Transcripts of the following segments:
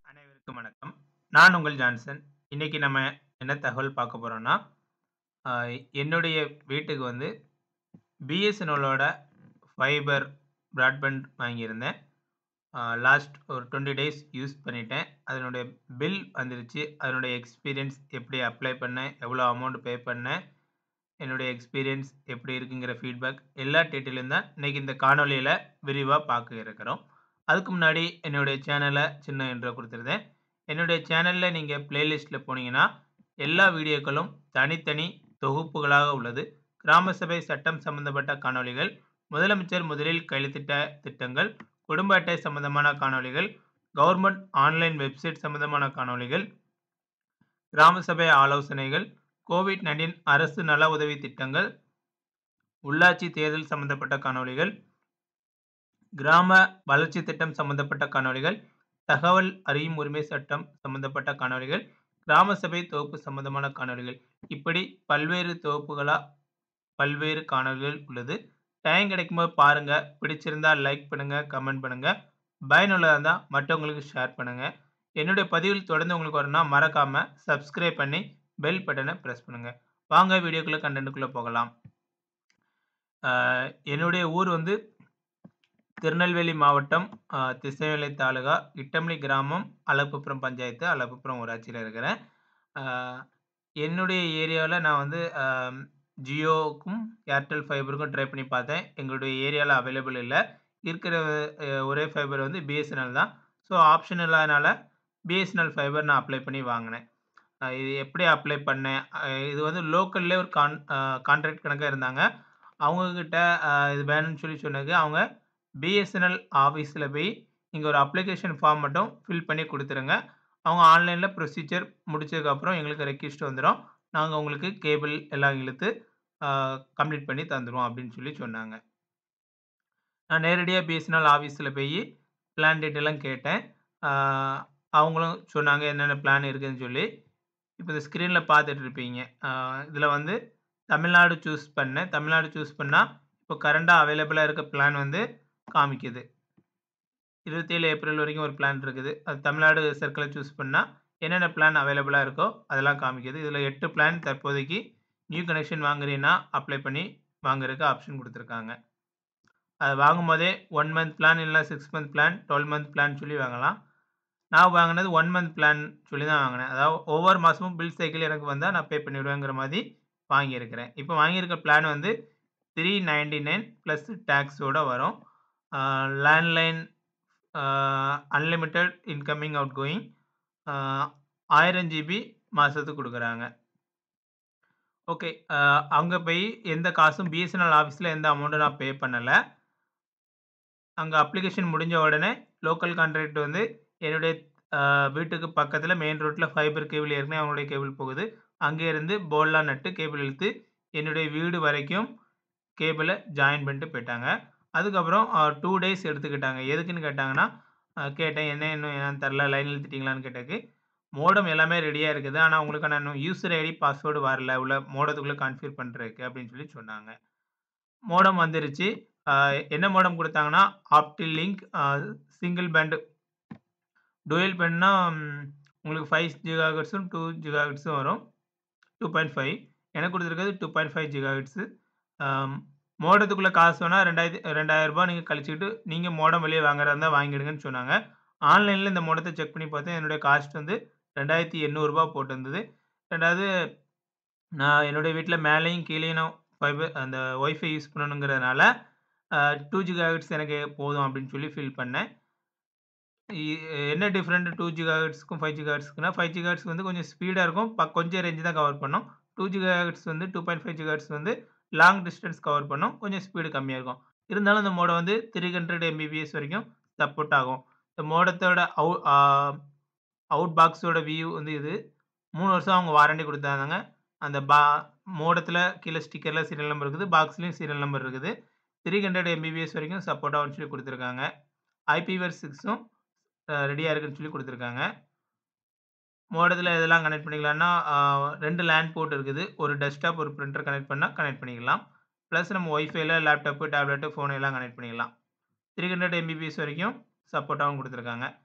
அனைவருக்கும் வணக்கம். நான் உங்கள் ஜான்சன். இன்னைக்கு நம்ம என்ன தகவல் பார்க்க போறோம்னா, அ என்னுடைய வீட்டுக்கு வந்து பிஎஸ்என்எல்லோட ஃபைபர் பிராட்பேண்ட் வாங்கியிருந்தேன். அ லாஸ்ட் ஒரு 20 டேஸ் யூஸ் பண்ணிட்டேன். அதனுடைய பில் வந்துருச்சு. அதனுடைய எக்ஸ்பீரியன்ஸ் எப்படி அப்ளை பண்ணேன், எவ்வளோ அமௌண்ட் பே பண்ணேன், என்னுடைய எக்ஸ்பீரியன்ஸ் எப்படி இருக்குங்கிற ஃபீட்பேக் எல்லா டீட்டெயிலும் தான் இன்னைக்கு இந்த காணொளியில விரிவா பார்க்க இருக்கிறோம். அதுக்கு முன்னாடி என்னுடைய சேனல சின்ன இன்ட்ரோ குடுத்துருந்தேன். என்னுடைய சேனல்ல நீங்க பிளேலிஸ்ட்ல போனீங்கன்னா, எல்லா வீடியோக்களும் தனித்தனி தொகுப்புகளாக உள்ளது. கிராம சபை சட்டம் சம்பந்தப்பட்ட காணொளிகள், முதலமைச்சர் முதலில் கையெழுத்திட்ட திட்டங்கள், குடும்ப அட்டை சம்பந்தமான காணொளிகள், கவர்ன்மென்ட் ஆன்லைன் வெப்சைட் சம்பந்தமான காணொளிகள், கிராம சபை ஆலோசனைகள், கோவிட்-19 அரசு நல உதவி திட்டங்கள், உள்ளாட்சி தேர்தல் சம்பந்தப்பட்ட காணொளிகள், கிராம வளர்ச்சி திட்டம் சம்பந்தப்பட்ட காணொளிகள், தகவல் அறியும் உரிமை சட்டம் சம்பந்தப்பட்ட காணொளிகள், கிராம சபை தொகுப்பு சம்பந்தமான காணொளிகள். இப்படி பல்வேறு தொகுப்புகளா பல்வேறு காணொளிகள் உள்ளது. டைம் கிடைக்கும்போது பாருங்க. பிடிச்சிருந்தா லைக் பண்ணுங்க, கமெண்ட் பண்ணுங்க. பயனுள்ளதா இருந்தா மற்றவங்களுக்கு ஷேர் பண்ணுங்க. என்னுடைய பதிவுகள் தொடர்ந்து உங்களுக்கு வரணும்னா மறக்காம சப்ஸ்கிரைப் பண்ணி பெல் பட்டன பிரஸ் பண்ணுங்க. வாங்க வீடியோக்குள்ள கன்டென்ட்க்குள்ள போகலாம். அ என்னுடைய ஊர் வந்து திருநெல்வேலி மாவட்டம், அ திசைவேலை தாலுகா, இட்டமலி கிராமம், அலப்புபுரம் பஞ்சாயத்து, அலப்புபுரம் ஊராட்சியில இருக்கிறேன். அ என்னுடைய ஏரியாவுல நான் வந்து அ ஜியோவுக்கும், ஏர்டெல் ஃபைபருக்கும் ட்ரை பண்ணி பார்த்தேன். எங்களுடைய ஏரியால அவைலபிள் இல்ல. இருக்கிற அ ஒரே ஃபைபர் வந்து பிஎஸ்என்எல் தான். ஸோ ஆப்ஷன் இல்லாதனால பிஎஸ்என்எல் ஃபைபர் நான் அப்ளை பண்ணி வாங்குனேன். அ இது எப்படி அப்ளை பண்ணேன், அ இது வந்து லோக்கல்லே ஒரு கான் அ கான்ட்ராக்ட் கணக்கா இருந்தாங்க. அவங்க கிட்ட அ இது வேணும்னு சொல்லி சொன்னதுக்கு, அவங்க பிஎஸ்என்எல் ஆஃபீஸ்ல போய் நீங்க ஒரு அப்ளிகேஷன் ஃபார்ம் மட்டும் ஃபில் பண்ணி குடுத்துருங்க. அவங்க ஆன்லைன்ல ப்ரொசீஜர் முடிச்சதுக்கப்புறம் எங்களுக்கு ரெக்வெஸ்ட் வந்துரும். நாங்க உங்களுக்கு கேபிள் எல்லாம் இழுத்து அ கம்ப்ளீட் பண்ணி தந்துருவோம் அப்படின்னு சொல்லி சொன்னாங்க. நான் நேரடியா பிஎஸ்என்எல் ஆஃபீஸ்ல போயி பிளான் டீட்டெயில்லாம் கேட்டேன். அ அவங்களும் சொன்னாங்க என்னென்ன பிளான் இருக்குன்னு சொல்லி. இப்ப இந்த ஸ்க்ரீன்ல பார்த்துட்டு இருப்பீங்க. அ இதுல வந்து தமிழ்நாடு சூஸ் பண்ணேன். தமிழ்நாடு சூஸ் பண்ணா, இப்போ கரண்டா அவைலபிளா இருக்க பிளான் வந்து காமிக்குது. 27 ஏப்ரல் வரைக்கும் ஒரு பிளான் இருக்குது. அது தமிழ்நாடு சர்க்கிள சூஸ் பண்ணா, என்னென்ன பிளான் அவைலபிளா இருக்கோ அதெல்லாம் காமிக்குது. இதுல 8 பிளான் தற்போதைக்கு நியூ கனெக்ஷன் வாங்குறீன்னா அப்ளை பண்ணி வாங்குறதுக்கு ஆப்ஷன் குடுத்துருக்காங்க. அது வாங்கும்போதே 1 மந்த் பிளான் இல்ல 6 மந்த் பிளான், 12 மந்த் பிளான் சொல்லி வாங்கலாம். நான் வாங்குனது 1 மந்த் பிளான் சொல்லி தான் வாங்குனேன். அதாவது ஒவ்வொரு மாசமும் பில் சைக்கிள் எனக்கு வந்தா நான் பே பண்ணிடுவேங்கிற மாரி வாங்கியிருக்கிறேன். இப்போ வாங்கியிருக்க பிளான் வந்து 399 பிளஸ் டாக்ஸோட வரும். அ லேண்ட்லைன் அ அன்லிமிட்டட் இன்கமிங், அவுட்கோயிங் அ 1000 ஜிபி மாசத்துக்கு குடுக்குறாங்க. ஓகே. அ அங்க போய் எந்த காசும் பிஎஸ்என்எல் ஆஃபீஸ்ல எந்த அமௌண்ட்டும் நான் பே பண்ணல. அங்க அப்ளிகேஷன் முடிஞ்ச உடனே லோக்கல் கான்ட்ராக்ட் வந்து என்னுடைய அ வீட்டுக்கு பக்கத்துல மெயின் ரோட்ல ஃபைபர் கேபிள் ஏற்கனவே அவங்களுடைய கேபிள் போகுது. அங்க இருந்து போர்ட்லாம் நட்டு கேபிள் இழுத்து என்னுடைய வீடு வரைக்கும் கேபிள ஜாயின் பண்ணிட்டு போயிட்டாங்க. அதுக்கப்புறம் அ 2 டேஸ் எடுத்துக்கிட்டாங்க. எதுக்குன்னு கேட்டாங்கன்னா, அ கேட்டேன் என்ன இன்னும் என்னன்னு தெரியல. லைன் இழுத்துட்டீங்களான்னு கேட்டதுக்கு, மோடம் எல்லாமே ரெடியா இருக்குது. ஆனா உங்களுக்கான இன்னும் யூசர் ஐடி, பாஸ்வேர்ட் வரல. உள்ள மோடத்துக்குள்ள கான்ஃபிகர் பண்றதுக்கு அப்படின்னு சொல்லி சொன்னாங்க. மோடம் வந்துருச்சு. அ என்ன மோடம் குடுத்தாங்கன்னா, ஆப்டில் லிங்க் அ சிங்கிள் பேண்ட் டூயல் பேண்ட்னா உங்களுக்கு 5 ஜிகாஹெர்ட்ஸும், 2 ஜிகாஹெர்ட்ஸும் வரும். 2.5 எனக்கு குடுத்துருக்கிறது 2.5 ஜிகாஹெர்ட்ஸ். அ மோடத்துக்குள்ள காசு வேணா ரெண்டாயிரத்தி ரூ. 2000 நீங்க கழிச்சுக்கிட்டு, நீங்க மோடம் வெளிய வாங்குறதா இருந்தா வாங்கிடுங்கன்னு சொன்னாங்க. ஆன்லைன்ல இந்த மோடத்த செக் பண்ணி பார்த்தேன். என்னுடைய காஸ்ட் வந்து ரூ. 2800 போட்டிருந்தது. 2வது நான் என்னுடைய வீட்ல மேலேயும் கீழயும் நான் ஃபைபர் அந்த வைஃபை யூஸ் பண்ணணுங்கிறதுனால, அ 2 ஜிகாஹெர்ட்ஸ் எனக்கு போதும் அப்படின்னு சொல்லி ஃபில் பண்ணேன். இ என்ன டிஃபரெண்ட் 2 ஜிகாஹெர்ட்ஸ்க்கும் 5 ஜிகாஹெர்ட்ஸ்க்குன்னா, 5 ஜிகாஹெர்ட்ஸ் வந்து கொஞ்சம் ஸ்பீடா இருக்கும். ப கொஞ்சம் ரேஞ்ச் தான் கவர் பண்ணும். 2 ஜிகாஹெர்ட்ஸ் வந்து 2.5 ஜிகாஹெர்ட்ஸ் வந்து லாங் டிஸ்டன்ஸ் கவர் பண்ணும். கொஞ்சம் ஸ்பீடு கம்மியா இருக்கும். இருந்தாலும் இந்த மோடம் வந்து 300 எம்பிபிஎஸ் வரைக்கும் சப்போர்ட் ஆகும். இந்த மோடத்தோட அவு அ அவுட் பாக்ஸோட வியூ வந்து இது. 3 வருஷம் அவங்க வாரண்டி குடுத்தாங்க. அந்த பா மோடத்துல கீழ ஸ்டிக்கர்ல சீரியல் நம்பர் இருக்குது. பாக்ஸ்லயும் சீரியல் நம்பர் இருக்குது. 300 எம்பிபிஎஸ் வரைக்கும் சப்போர்ட் ஆகும்னு சொல்லி குடுத்துருக்காங்க. ஐபிவர்6ம் அ ரெடியா இருக்குன்னு சொல்லி குடுத்துருக்காங்க. மோடத்துல எதெல்லாம் கனெக்ட் பண்ணிக்கலாம்னா, அ 2 லேன் போர்ட் இருக்குது. ஒரு டெஸ்க்டாப், ஒரு பிரிண்டர் கனெக்ட் பண்ணா கனெக்ட் பண்ணிக்கலாம். பிளஸ் நம்ம வைஃபைல லேப்டாப், டேப்லெட், ஃபோன் எல்லாம் கனெக்ட் பண்ணிக்கலாம். 300 எம்பிபிஎஸ் வரைக்கும் சப்போர்ட்டாவும் குடுத்துருக்காங்க.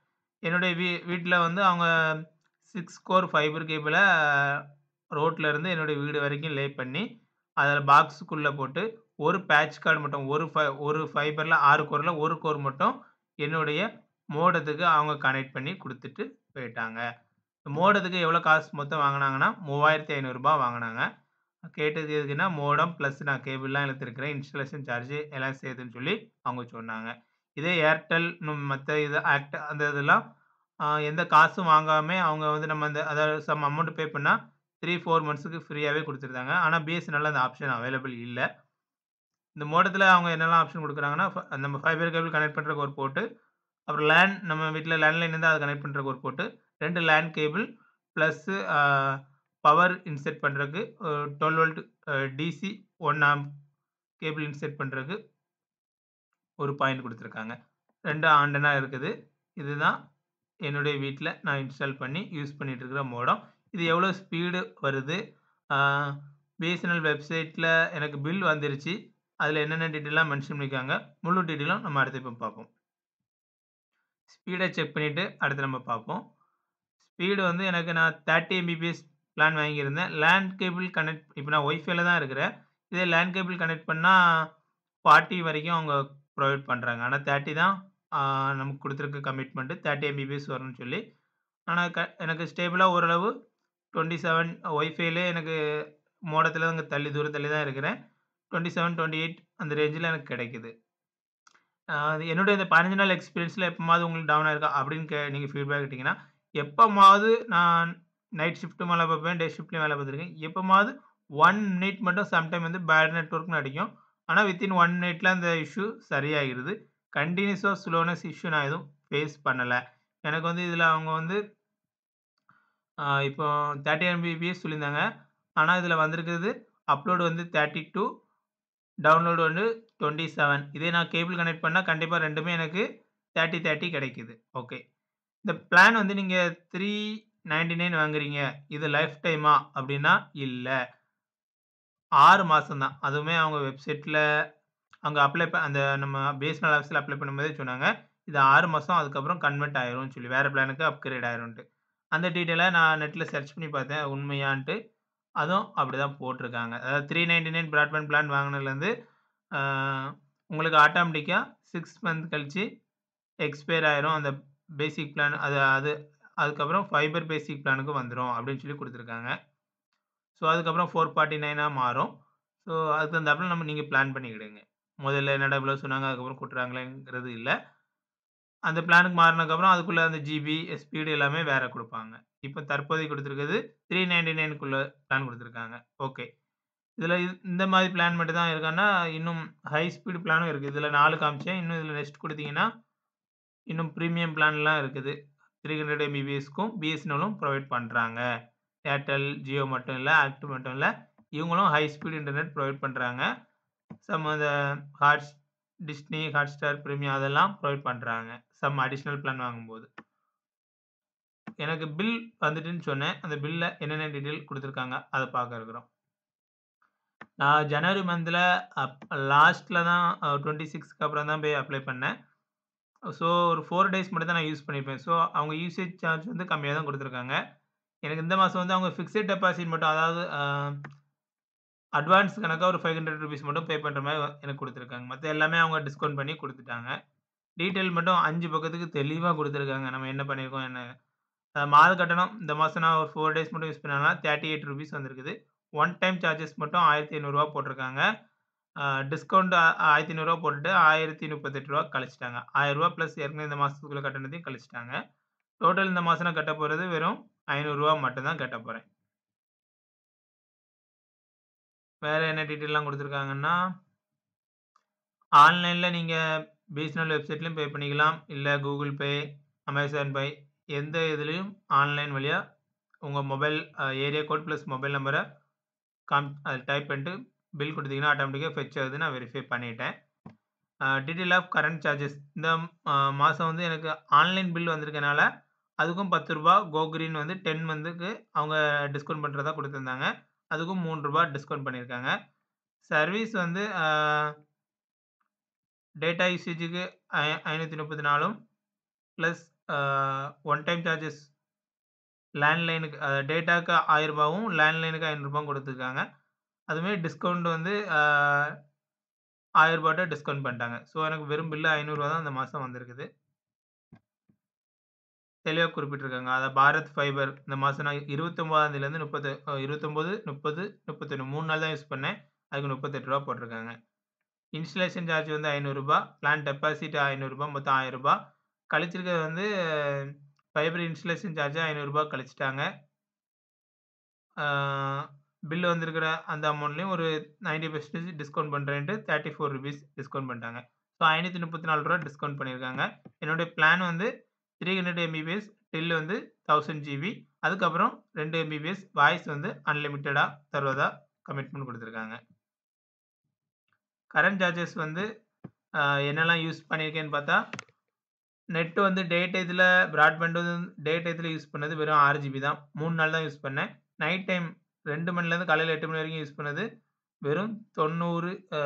என்னுடைய வீ வீட்ல வந்து அவங்க 6 கோர் ஃபைபர் கேபிள ரோட்ல இருந்து என்னுடைய வீடு வரைக்கும் லே பண்ணி, அதில பாக்ஸுக்குள்ள போட்டு, ஒரு பேட்ச் கார்ட் மட்டும் ஒரு ஃபை ஒரு ஃபைபர்ல 6 கோர்ல 1 கோர் மட்டும் என்னுடைய மோடத்துக்கு அவங்க கனெக்ட் பண்ணி குடுத்துட்டு போயிட்டாங்க. மோடத்துக்கு எவ்வளோ காசு மொத்தம் வாங்குனாங்கன்னா, ரூ. 3500 வாங்குனாங்க. கேட்டது எதுக்குன்னா, மோடம் பிளஸ் நான் கேபிள்லாம் இழுத்துருக்கிறேன். இன்ஸ்டாலேஷன் சார்ஜ் எல்லாம் சேர்த்துன்னு சொல்லி அவங்க சொன்னாங்க. இதே ஏர்டெல் இன்னும் மத்த இது ஆக்ட் அந்த இதெல்லாம் அ எந்த காசும் வாங்காம அவங்க வந்து நம்ம அந்த அதாவது சம் அமௌண்ட் பே பண்ணா 3, 4 மந்த்ஸ்க்கு ஃப்ரீயாவே குடுத்துருந்தாங்க. ஆனா பிஎஸ்என்எல்ல அந்த ஆப்ஷன் அவைலபிள் இல்ல. இந்த மோடத்தில அவங்க என்னலாம் ஆப்ஷன் குடுக்குறாங்கன்னா, ஃப நம்ம ஃபைபர் கேபிள் கனெக்ட் பண்றதுக்கு ஒரு போர்ட், அப்புறம் லேன் நம்ம வீட்ல லேண்ட்லைன் இருந்தா அத கனெக்ட் பண்றதுக்கு ஒரு போர்ட், 2 லேன் கேபிள் பிளஸ் அ பவர் இன்செர்ட் பண்றதுக்கு அ 12 வோல்ட் அ டிசி 1 ஆம்ப் கேபிள் இன்செர்ட் பண்றதுக்கு ஒரு பாயிண்ட் குடுத்துருக்காங்க. 2 ஆண்டனா இருக்குது. இதுதான் என்னுடைய வீட்ல நான் இன்ஸ்டால் பண்ணி யூஸ் பண்ணிட்டு இருக்கிற மோடம். இது எவ்வளோ ஸ்பீடு வருது, ஆ பிஎஸ்என்எல் வெப்சைட்ல எனக்கு பில் வந்துருச்சு. அதில என்னென்ன டீட்டெயில்லாம் மென்ஷன் பண்ணியிருக்காங்க. முழு டீட்டெயிலும் நம்ம அடுத்து இப்ப பார்ப்போம். ஸ்பீட செக் பண்ணிட்டு அடுத்து நம்ம பார்ப்போம். ஸ்பீடு வந்து எனக்கு நான் 30 எம்பிபிஎஸ் பிளான் வாங்கியிருந்தேன். லேன் கேபிள் கனெக்ட் இப்ப நான் ஒய்ஃபைல தான் இருக்கிறேன். இதே லேன் கேபிள் கனெக்ட் பண்ணா 40 வரைக்கும் அவங்க புரொவைட் பண்றாங்க. ஆனா 30 தான் ஆ நமக்கு குடுத்திருக்க கமிட்மெண்ட் 30 எம்பிபிஎஸ் வரும்னு சொல்லி. ஆனா க எனக்கு ஸ்டேபிளா ஓரளவு 27 ஒய்ஃபைலயே எனக்கு மோடத்தில அங்க தள்ளி தூர தள்ளி தான் இருக்கிறேன். 27, 28 அந்த ரேஞ்சுல எனக்கு கிடைக்குது. ஆ என்னுடைய இந்த 15 நாள் எக்ஸ்பீரியன்ஸ்ல எப்பமாவது உங்களுக்கு டவுன் ஆயிருக்கா? அப்படின்னு கே நீங்க ஃபீட்பேக் கேட்டீங்கன்னா, எப்பமாவது நான் நைட் ஷிஃப்ட்டும் வேலை பார்ப்பேன், டே ஷிஃப்ட்லயும் வேலை பார்த்துருக்கேன். எப்பமாவது 1 மினிட் மட்டும் சம்டைம் வந்து பேட் நெட்வொர்க்ன்னு அடிக்கும். ஆனா வித்தின் 1 மினிட்ல அந்த இஷ்யூ சரியாகிருது. கன்டினியூஸா ஸ்லோனஸ் இஷ்யூ நான் எதுவும் ஃபேஸ் பண்ணல. எனக்கு வந்து இதில அவங்க வந்து ஆ இப்போ 30 எம்பிபிஎஸ் சொல்லியிருந்தாங்க. ஆனா இதில வந்திருக்கிறது அப்லோட் வந்து 32 டவுன்லோட் வந்து 27 இதே நான் கேபிள் கனெக்ட் பண்ணா கண்டிப்பா 2மே எனக்கு 30, 30 கிடைக்குது. ஓகே. இந்த பிளான் வந்து நீங்க 399 வாங்குறீங்க. இது லைஃப் டைமா? அப்படின்னா இல்ல. 6 மாசம் தான். அதுவுமே அவங்க வெப்சைட்ல அங்க அப்ளை ப அந்த நம்ம பிஎஸ்என்எல் ஆஃபீஸ்ல அப்ளை பண்ணும்போதே சொன்னாங்க. இது 6 மாசம் அதுக்கப்புறம் கன்வெர்ட் ஆயிரும்னு சொல்லி. வேற பிளானுக்கு அப்கிரேட் ஆயிரும்ன்ட்டு. அந்த டீட்டெயில நான் நெட்ல சர்ச் பண்ணி பார்த்தேன். உண்மையான்ட்டு. அதுவும் அப்படிதான் போட்டிருக்காங்க. அதாவது 399 பிராட்பேண்ட் பிளான் வாங்குனதுலேருந்து ஆ உங்களுக்கு ஆட்டோமேட்டிக்கா 6 மந்த் கழிச்சு எக்ஸ்பயர் ஆயிரும். அந்த பேசிக் பிளான் அது அது அதுக்கப்புறம் ஃபைபர் பேசிக் பிளானுக்கு வந்துரும் அப்படின்னு சொல்லி குடுத்துருக்காங்க. ஸோ அதுக்கப்புறம் 449ஆ மாறும். ஸோ அதுக்கு தகுந்தாப்புல நம்ம நீங்க பிளான் பண்ணிக்கிடுங்க. முதல்ல என்னடா இவ்வளோ சொன்னாங்க, அதுக்கப்புறம் கூட்டுறாங்களேங்கிறது இல்ல. அந்த பிளானுக்கு மாறுனதுக்கப்புறம் அதுக்குள்ள அந்த ஜிபி, ஸ்பீடு எல்லாமே வேற குடுப்பாங்க. இப்ப தற்போதைக்கு குடுத்திருக்கிறது 399க்குள்ள பிளான் குடுத்துருக்காங்க. ஓகே. இதில இ இந்த மாரி பிளான் மட்டும் தான் இருக்கான்னா, இன்னும் ஹை ஸ்பீட் பிளானும் இருக்கு. இதில 4 காமிச்சேன். இன்னும் இதில நெக்ஸ்ட் குடுத்தீங்கன்னா, இன்னும் பிரீமியம் பிளான்லாம் இருக்குது. 300 எம்பிபிஎஸ்க்கும் பிஎஸ்என்எல்லும் புரொவைட் பண்றாங்க. ஏர்டெல், ஜியோ மட்டும் இல்ல, ஆக்ட் மட்டும் இல்ல. இவங்களும் ஹை ஸ்பீட் இன்டர்நெட் புரொவைட் பண்றாங்க. சம் அந்த ஹாட்ஸ் டிஸ்னி, ஹாட்ஸ்டார் பிரீமியம் அதெல்லாம் புரொவைட் பண்றாங்க. சம் அடிஷனல் பிளான் வாங்கும்போது. எனக்கு பில் வந்துட்டுன்னு சொன்னேன். அந்த பில்ல என்னென்ன டீட்டெயில் குடுத்துருக்காங்க, அத பார்க்க இருக்கிறோம். நான் ஜனவரி மந்த்ல அப் லாஸ்ட்ல தான் அ 26க்கு அப்புறம் தான் போய் அப்ளை பண்ணேன். ஸோ ஒரு 4 டேஸ் மட்டும் தான் நான் யூஸ் பண்ணியிருப்பேன். ஸோ அவங்க யூசேஜ் சார்ஜ் வந்து கம்மியா தான் குடுத்துருக்காங்க. எனக்கு இந்த மாசம் வந்து அவங்க ஃபிக்ஸட் டெபாசிட் மட்டும் அதாவது அ அட்வான்ஸ் கணக்கா ஒரு ₹500 மட்டும் பே பண்ற மாரி எனக்கு குடுத்துருக்காங்க. மத்த எல்லாமே அவங்க டிஸ்கவுண்ட் பண்ணி குடுத்துட்டாங்க. டீட்டெயில் மட்டும் 5 பக்கத்துக்கு தெளிவா குடுத்துருக்காங்க. நம்ம என்ன பண்ணியிருக்கோம் என்ன அ மாத கட்டணம் இந்த மாசம் நான் ஒரு 4 டேஸ் மட்டும் யூஸ் பண்ணனால ₹38 வந்திருக்குது. ஒன் டைம் சார்ஜஸ் மட்டும் ரூ. 1500 போட்டிருக்காங்க. அ டிஸ்கவுண்ட் அ ரூ. 1500 போட்டுட்டு ரூ. 1038 கழிச்சுட்டாங்க. ரூ. 1000 பிளஸ் ஏற்கனவே இந்த மாசத்துக்குள்ள கட்டணத்தையும் கழிச்சுட்டாங்க. டோட்டல் இந்த மாசம் நான் கட்டப் போறது வெறும் ரூ. 500 மட்டும் தான் கட்டப் போறேன். வேற என்ன டீட்டெயில்லாம் குடுத்துருக்காங்கன்னா ஆன்லைன்ல நீங்க பிஎஸ்என்எல் வெப்சைட்லயும் பே பண்ணிக்கலாம். இல்ல கூகுள் பே, அமேசான் பே எந்த இதுலயும் ஆன்லைன் வழியா உங்க மொபைல் அ ஏரியா கோட் பிளஸ் மொபைல் நம்பர காம் அதில டைப் பண்ணிட்டு பில் குடுத்தீங்கன்னா ஆட்டோமேட்டிக்கா ஃபெட்ச் ஆகுது. நான் வெரிஃபை பண்ணிட்டேன். அ டீட்டெயில் ஆஃப் கரண்ட் சார்ஜஸ் இந்த அ மாசம் வந்து எனக்கு ஆன்லைன் பில் வந்திருக்கனால, அதுக்கும் ரூ. 10 கோ கிரீன் வந்து 10 மந்த்துக்கு அவங்க டிஸ்கவுண்ட் பண்றதா குடுத்திருந்தாங்க. அதுக்கும் ரூ. 3 டிஸ்கவுண்ட் பண்ணியிருக்காங்க. சர்வீஸ் வந்து அ டேட்டா யூசேஜுக்கு ஐ 534ம் பிளஸ் அ ஒன் டைம் சார்ஜஸ் லேண்ட்லைனுக்கு அ டேட்டாக்கு ரூ. 1000வும் லேண்ட்லைனுக்கு ரூ. 500 குடுத்துருக்காங்க. அதுமாரி டிஸ்கவுண்ட் வந்து அ ரூ. 1000 டிஸ்கவுண்ட் பண்ணிட்டாங்க. ஸோ எனக்கு வெறும் பில்லு ரூ. 500 தான் இந்த மாசம் வந்திருக்குது. தெளிவா குறிப்பிட்டிருக்காங்க. அத பாரத் ஃபைபர் இந்த மாசம் நான் 29ஆம் தேதியிலேருந்து 30 அ 29, 30, 31 3 நாள் தான் யூஸ் பண்ணேன். அதுக்கு ரூ. 38 போட்டிருக்காங்க. இன்ஸ்டலேஷன் சார்ஜ் வந்து ரூ. 500 பிளான் டெபாசிட் ரூ. 500 மொத்தம் ரூ. 1000 கழிச்சிருக்கிறது வந்து ஃபைபர் இன்ஸ்டலேஷன் சார்ஜ் ரூ. 500 கழிச்சுட்டாங்க. ஆ பில் வந்திருக்கிற அந்த அமௌண்ட்லயும் ஒரு 90% டிஸ்கவுண்ட் பண்றேன்ட்டு ரூ. 34 டிஸ்கவுண்ட் பண்ணிட்டாங்க. ஸோ ரூ. 534 டிஸ்கவுண்ட் பண்ணியிருக்காங்க. என்னுடைய பிளான் வந்து 300 எம்பிபிஎஸ் டில் வந்து 1000 ஜிபி அதுக்கப்புறம் 2 எம்பிபிஎஸ் வாய்ஸ் வந்து அன்லிமிட்டடா தருவதா கமிட்மெண்ட் குடுத்துருக்காங்க. கரண்ட் சார்ஜஸ் வந்து அ என்னெல்லாம் யூஸ் பண்ணியிருக்கேன்னு பார்த்தா, நெட் வந்து டே டயத்துல பிராட்பேண்ட் வந்து டே டயத்துல யூஸ் பண்ணது வெறும் 6 ஜிபி தான். 3 நாள் தான் யூஸ் பண்ணேன். நைட் டைம் 2 மணிலேருந்து காலையில 8 மணி வரைக்கும் யூஸ் பண்ணது வெறும் 90 அ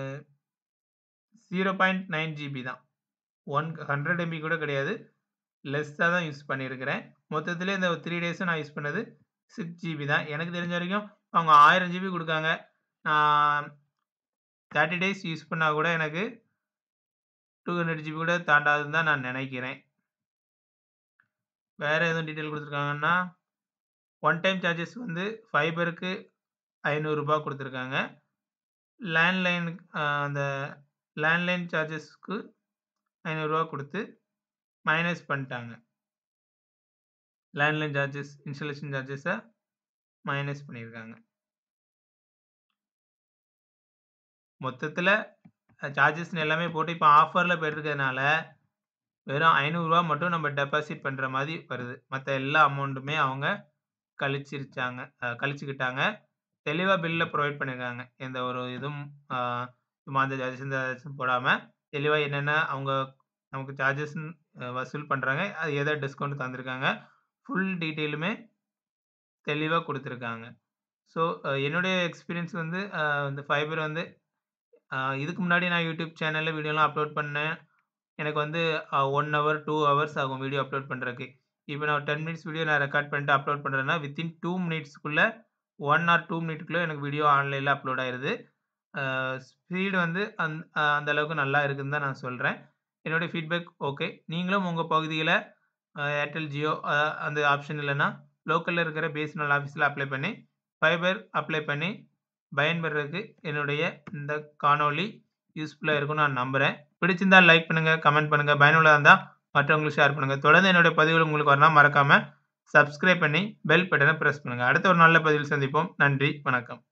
0.9 ஜிபி தான். ஒன் 100 எம்பி கூட கிடையாது. லெஸ்ஸா தான் யூஸ் பண்ணியிருக்கிறேன். மொத்தத்திலே இந்த 3 டேஸும் நான் யூஸ் பண்ணது 6 ஜிபி தான். எனக்கு தெரிஞ்ச வரைக்கும் அவங்க 1000 ஜிபி குடுக்காங்க. நான் 30 டேஸ் யூஸ் பண்ணா கூட எனக்கு 200 ஜிபி கூட தாண்டாதுன்னு தான் நான் நினைக்கிறேன். வேற எதுவும் டீட்டெயில் குடுத்துருக்காங்கன்னா, ஒன் டைம் சார்ஜஸ் வந்து ஃபைபருக்கு ரூ. 500 குடுத்துருக்காங்க. லேண்ட்லைனுக்கு அ அந்த லேண்ட்லைன் சார்ஜஸ்க்கு ரூ. 500 குடுத்து மைனஸ் பண்ணிட்டாங்க. Landline charges, installation charges minus பண்ணியிருக்காங்க. மொத்தத்தில அ சார்ஜஸ்ன்னு எல்லாமே போட்டு இப்ப ஆஃபர்ல போயிட்டுருக்கிறதுனால, வெறும் ரூ. 500 மட்டும் நம்ம டெபாசிட் பண்ற மாரி வருது. மத்த எல்லா அமௌண்ட்டுமே அவங்க கழிச்சிருச்சாங்க அ கழிச்சுக்கிட்டாங்க. தெளிவா பில்ல புரொவைட் பண்ணியிருக்காங்க. எந்த ஒரு இதுவும் அ சும்மா அந்த சார்ஜஸ் இந்த சார்ஜஸ் போடாம, தெளிவா என்னென்ன அவங்க நமக்கு சார்ஜஸ்ன்னு அ வசூல் பண்றாங்க. அது எத டிஸ்கவுண்ட் தந்திருக்காங்க. ஃபுல் டீட்டெயிலுமே தெளிவா குடுத்துருக்காங்க. ஸோ அ என்னுடைய எக்ஸ்பீரியன்ஸ் வந்து அ இந்த ஃபைபர் வந்து அ இதுக்கு முன்னாடி நான் யூடியூப் சேனல்ல வீடியோலாம் அப்லோட் பண்ணேன். எனக்கு வந்து அ 1 ஹவர், 2 ஹவர்ஸ் ஆகும் வீடியோ அப்லோட் பண்றதுக்கு. இப்ப நான் 10 மினிட்ஸ் வீடியோ நான் ரெக்கார்ட் பண்ணிட்டு அப்லோட் பண்றேன்னா, வித்தின் 2 மினிட்ஸ்க்குள்ள 1 ஆர் 2 மினிட்க்குள்ள எனக்கு வீடியோ ஆன்லைன்ல அப்லோட் ஆயிருது. அ ஸ்பீடு வந்து அந் அ அந்த அளவுக்கு நல்லா இருக்குன்னு தான் நான் சொல்றேன். என்னுடைய ஃபீட்பேக் ஓகே. நீங்களும் உங்க பகுதியில அ ஏர்டெல், ஜியோ அ அந்த ஆப்ஷன் இல்லன்னா, லோக்கல்ல இருக்கிற பிஎஸ்என்எல் ஆஃபீஸ்ல அப்ளை பண்ணி, ஃபைபர் அப்ளை பண்ணி பயன்பெறதுக்கு என்னுடைய இந்த காணொளி யூஸ்ஃபுல்லா இருக்கும்னு நான் நம்புறேன். பிடிச்சிருந்தா லைக் பண்ணுங்க, கமெண்ட் பண்ணுங்க. பயனுள்ளதா இருந்தா மற்றவங்களுக்கு ஷேர் பண்ணுங்க. தொடர்ந்து என்னுடைய பதிவுகள் உங்களுக்கு வரணும்னா மறக்காம சப்ஸ்கிரைப் பண்ணி பெல் பட்டன பிரஸ் பண்ணுங்க. அடுத்த ஒரு நல்ல பதிவில் சந்திப்போம். நன்றி, வணக்கம்.